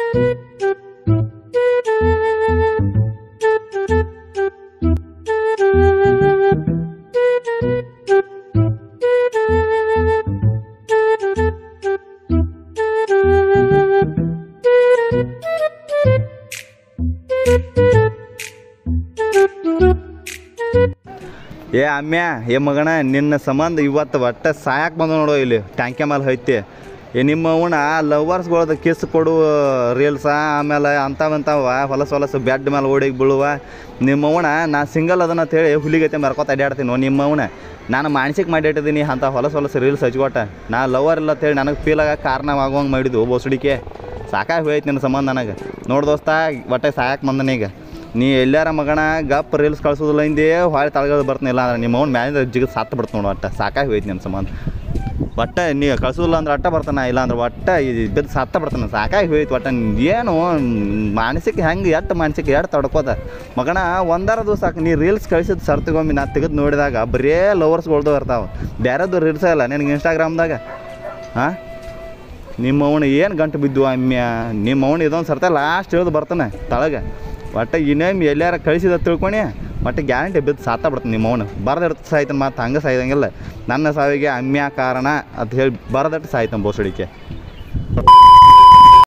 ಏ ಅಮ್ಯ ಏ ಮಗಣ ನಿನ್ನ ಸಂಬಂಧ ಇವತ್ತು ಒಟ್ಟೆ ಸಾಯಕ್ಕೆ ಬಂದ ನೋಡು ಇಲ್ಲಿ ಟ್ಯಾಂಕೆ ಮೇಲೆ ಐತಿ ಏ ನಿಮ್ಮ ಅವನ ಲವರ್ಸ್ಗಳದ ಕಿಸ್ ಕೊಡು ರೀಲ್ಸ ಆಮೇಲೆ ಅಂಥವಂಥವ ಹೊಲಸು ಹೊಲಸು ಬೆಡ್ ಮೇಲೆ ಓಡಿ ಬೀಳುವ ನಿಮ್ಮ ಅವನ ನಾ ಸಿಂಗಲ್ ಅದನ್ನ ಹೇಳಿ ಹುಲಿಗೈತೆ ಮರ್ಕೋತ ಅಡ್ಯಾಡ್ತೀನಿ ನಿಮ್ಮ ಅವನ ನಾನು ಮಾನಸಿಕ ಮಾಡಿ ಇಟ್ಟಿದ್ದೀನಿ ಅಂಥ ಹೊಲಸು ಹೊಲಸು ರೀಲ್ಸ್ ಹಚ್ಕೊಟ್ಟ ನಾ ಲವರ್ ಇಲ್ಲ ಅಂತೇಳಿ ನನಗೆ ಫೀಲ್ ಆಗ ಕಾರಣವಾಗುವಂಗೆ ಮಾಡಿದ್ದು ಬೋಸಡಿಕೆ ಸಾಕಾಗಿ ಹೋಯ್ತು ನಿನ್ನ ಸಂಬಂಧ ನನಗೆ ನೋಡು ದೋಸ್ತ ಒಟ್ಟೆ ಸಾಯಕ್ಕೆ ಬಂದನ ಈಗ ನೀ ಎಲ್ಲಾರ ಮಗಣ ಗಪ್ ರೀಲ್ಸ್ ಕಳ್ಸೋದಿಲ್ಲ ಹಿಂದೆ ಹೊಳೆ ತಳಗದ ಬರ್ತಾನಿಲ್ಲ ಅಂದ್ರೆ ನಿಮ್ಮ ಅವ್ನ ಮ್ಯಾಲಿಂದ ಜಿಗಿದು ಸತ್ತು ಬಿಡ್ತು ನೋಡು ಒಟ್ಟ ಸಾಕಾಗಿ ಹೋಯ್ತು ನನ್ನ ಸಂಬಂಧ ಒಟ್ಟ ನೀ ಕಳ್ಸೋದಿಲ್ಲ ಅಂದ್ರೆ ಅಟ್ಟ ಬರ್ತಾನ ಇಲ್ಲ ಅಂದ್ರೆ ಒಟ್ಟ ಬಿದ್ದು ಸತ್ತ ಬಿಡ್ತಾನೆ ಸಾಕಾಗಿ ಹೋಯ್ತು ಒಟ್ಟ ಏನು ಮಾನಸಿಕ ಹೆಂಗೆ ಎಟ್ಟು ಮಾನಸಿಕ ಎಟ್ಟು ತಡ್ಕೋತ ಮಗಣ ಒಂದಾರ ದಿವಸ ಸಾಕು ನೀ ರೀಲ್ಸ್ ಕಳಿಸಿದ ಸರ್ತಿಗೊಮ್ಮೆ ನಾ ತೆಗೆದು ನೋಡಿದಾಗ ಬರೇ ಲವರ್ಸ್ಗಳ್ದು ಇರ್ತಾವೆ ಬೇರೆದು ರೀಲ್ಸ್ ಇಲ್ಲ ನಿನಗೆ ಇನ್ಸ್ಟಾಗ್ರಾಮ್ದಾಗ ಹಾಂ ನಿಮ್ಮ ಅವನು ಏನು ಗಂಟು ಬಿದ್ದು ಅಮ್ಯ ನಿಮ್ಮ ಅವನು ಇದೊಂದು ಸರ್ತ ಲಾಸ್ಟ್ ಇಳಿದು ಬರ್ತಾನೆ ತಳಗೆ ಒಟ್ಟು ಇನ್ನೇನು ಎಲ್ಲಾರ ಕಳಿಸಿದ ತಿಳ್ಕೊಣಿ ಒಟ್ಟು ಗ್ಯಾರಂಟಿ ಬಿದ್ದು ಸಾತ ಬಿಡ್ತಾನೆ ನಿಮ್ಮ ಅವನು ಬರದಿಡ್ತ ಸಾಯ್ತಾನೆ ಮತ್ತು ಹಂಗೆ ಸಾಯ್ದಂಗಿಲ್ಲ ನನ್ನ ಸಾವಿಗೆ ಅಮ್ಯ ಕಾರಣ ಅಂತ ಹೇಳಿ ಬರದಟ್ಟು ಸಾಯ್ತಾನೆ ಬೋಸಡಿಕೆ